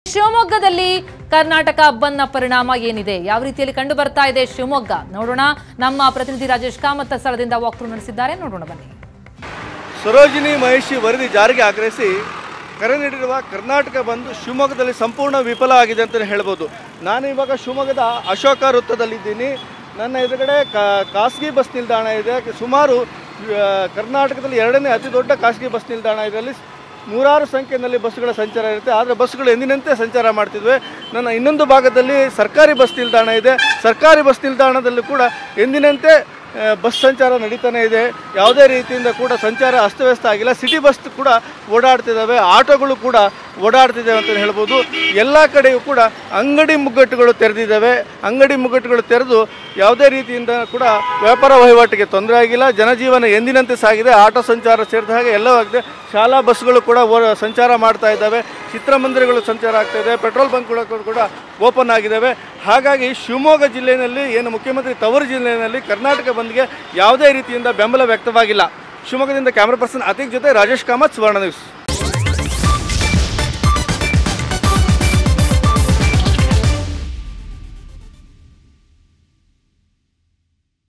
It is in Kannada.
ಶಿವಮೊಗ್ಗದಲ್ಲಿ ಕರ್ನಾಟಕ ಬಂದ್ನ ಪರಿಣಾಮ ಏನಿದೆ ಯಾವ ರೀತಿಯಲ್ಲಿ ಕಂಡು ಬರ್ತಾ ಇದೆ ಶಿವಮೊಗ್ಗ ನೋಡೋಣ ನಮ್ಮ ಪ್ರತಿನಿಧಿ ರಾಜೇಶ್ ಕಾಮತ್ ಸ್ಥಳದಿಂದ ವಾಕ್ಥ್ರೂ ನಡೆಸಿದ್ದಾರೆ ನೋಡೋಣ ಬನ್ನಿ ಸರೋಜಿನಿ ಮಹಿಷಿ ವರದಿ ಜಾರಿಗೆ ಆಗ್ರಹಿಸಿ ಕರೆ ನೀಡಿರುವ ಕರ್ನಾಟಕ ಬಂದು ಶಿವಮೊಗ್ಗದಲ್ಲಿ ಸಂಪೂರ್ಣ ವಿಫಲ ಆಗಿದೆ ಅಂತಲೇ ಹೇಳ್ಬೋದು ನಾನು ಇವಾಗ ಶಿವಮೊಗ್ಗದ ಅಶೋಕ ವೃತ್ತದಲ್ಲಿದ್ದೀನಿ ನನ್ನ ಎದುರುಗಡೆ ಕಾ- ಖಾಸಗಿ ಬಸ್ ನಿಲ್ದಾಣ ಇದೆ ಸುಮಾರು ಆ, ಕರ್ನಾಟಕದಲ್ಲಿ ಎರಡನೇ ಅತಿ ದೊಡ್ಡ ಖಾಸಗಿ ಬಸ್ ನಿಲ್ದಾಣ ಇದರಲ್ಲಿ ನೂರಾರು ಸಂಖ್ಯೆಯಲ್ಲಿ ಬಸ್ಸುಗಳ ಸಂಚಾರ ಇರುತ್ತೆ ಆದರೆ ಬಸ್ಸುಗಳು ಎಂದಿನಂತೆ ಸಂಚಾರ ಮಾಡ್ತಿದ್ವೆ ನನ್ನ ಇನ್ನೊಂದು ಭಾಗದಲ್ಲಿ ಸರ್ಕಾರಿ ಬಸ್ ನಿಲ್ದಾಣ ಇದೆ ಸರ್ಕಾರಿ ಬಸ್ ನಿಲ್ದಾಣದಲ್ಲೂ ಕೂಡ ಎಂದಿನಂತೆ ಆ, ಬಸ್ ಸಂಚಾರ ನಡೀತಾನೆ ಇದೆ ಯಾವುದೇ ರೀತಿಯಿಂದ ಕೂಡ ಸಂಚಾರ ಅಸ್ತವ್ಯಸ್ತ ಆಗಿಲ್ಲ ಸಿಟಿ ಬಸ್ ಕೂಡ ಓಡಾಡ್ತಿದ್ದಾವೆ ಆಟೋಗಳು ಕೂಡ ಓಡಾಡ್ತಿದ್ದಾವೆ ಅಂತ ಹೇಳ್ಬೋದು ಎಲ್ಲ ಕಡೆಯೂ ಕೂಡ ಅಂಗಡಿ ಮುಗ್ಗಟ್ಟುಗಳು ತೆರೆದಿದ್ದಾವೆ ಅಂಗಡಿ ಮುಗ್ಗಟ್ಟುಗಳು ತೆರೆದು ಯಾವುದೇ ರೀತಿಯಿಂದ ಕೂಡ ವ್ಯಾಪಾರ ವಹಿವಾಟಿಗೆ ತೊಂದರೆ ಆಗಿಲ್ಲ ಜನಜೀವನ ಎಂದಿನಂತೆ ಸಾಗಿದೆ ಆಟೋ ಸಂಚಾರ ಸೇರಿದ ಹಾಗೆ ಎಲ್ಲವಾಗಿದೆ ಶಾಲಾ ಬಸ್ಗಳು ಕೂಡ ಓ- ಸಂಚಾರ ಮಾಡ್ತಾ ಇದ್ದಾವೆ ಚಿತ್ರಮಂದಿರಗಳು ಸಂಚಾರ ಆಗ್ತಾ ಇದೆ ಪೆಟ್ರೋಲ್ ಬಂಕ್ಗಳು ಕೂಡ ಓಪನ್ ಆಗಿದ್ದಾವೆ ಹಾಗಾಗಿ ಶಿವಮೊಗ್ಗ ಜಿಲ್ಲೆಯಲ್ಲಿ ಏನು ಮುಖ್ಯಮಂತ್ರಿ ತವರು ಜಿಲ್ಲೆಯಲ್ಲಿ ಕರ್ನಾಟಕ ಬಂದ್ಗೆ ಯಾವುದೇ ರೀತಿಯಿಂದ ಬೆಂಬಲ ವ್ಯಕ್ತವಾಗಿಲ್ಲ ಶಿವಮೊಗ್ಗದಿಂದ ಕ್ಯಾಮ್ರಾ ಪರ್ಸನ್ ಅತೀಕ್ ಜೊತೆ ರಾಜೇಶ್ ಕಾಮತ್ ಸುವರ್ಣ ನ್ಯೂಸ್